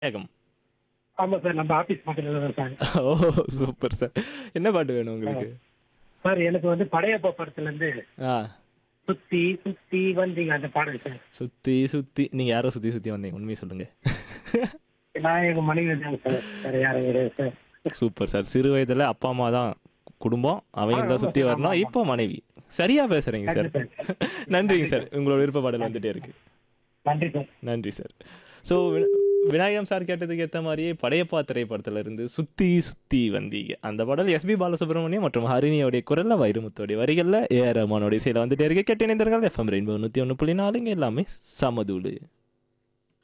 விநாயகம் ஆமா சார் நம்ம ஆபீஸ் பக்கத்துல தான் சார் ஓ சூப்பர் சார் என்ன பாட்டு வேணும் உங்களுக்கு சார் எனக்கு வந்து படையப்பா படத்துல இருந்து ஆ சுத்தி சுத்தி வந்தீங்க அந்த பாடல் சார் சுத்தி சுத்தி நீங்க யாரோ சுத்தி சுத்தி வந்தீங்க உண்மையை சொல்லுங்க நான் எங்க மனைவி தாங்க சார் வேற யாரும் கிடையாது சார் சூப்பர் சார் சிறு வயதுல அப்பா அம்மா தான் குடும்பம் அவங்க தான் ஆமா சுத்தி சார், வரணும் ஆமா, ஆமா. இப்போ மனைவி சரியா பேசுறீங்க சார் நன்றி சார். நன்றிங்க சார் உங்களோட விருப்ப பாடல் வந்துட்டே இருக்கு நன்றி சார் நன்றி சார் ஸோ விநாயகம் சார் கேட்டதுக்கு ஏற்ற மாதிரியே படையப்பா திரைப்படத்துல இருந்து சுத்தி சுத்தி வந்தீங்க அந்த பாடல் எஸ்பி பாலசுப்ரமணியம் மற்றும் ஹரிணியோடைய குரல்ல வைரமுத்தோடைய வரிகள்ல ஏ ஆர் ரஹ்மானோட இசையில வந்துட்டே இருக்கு கேட்டு இணைந்தர்கள் எஃப்எம் ரெயின்போ நூற்றி ஒன்று புள்ளி நாலுங்க எல்லாமே சமதூடு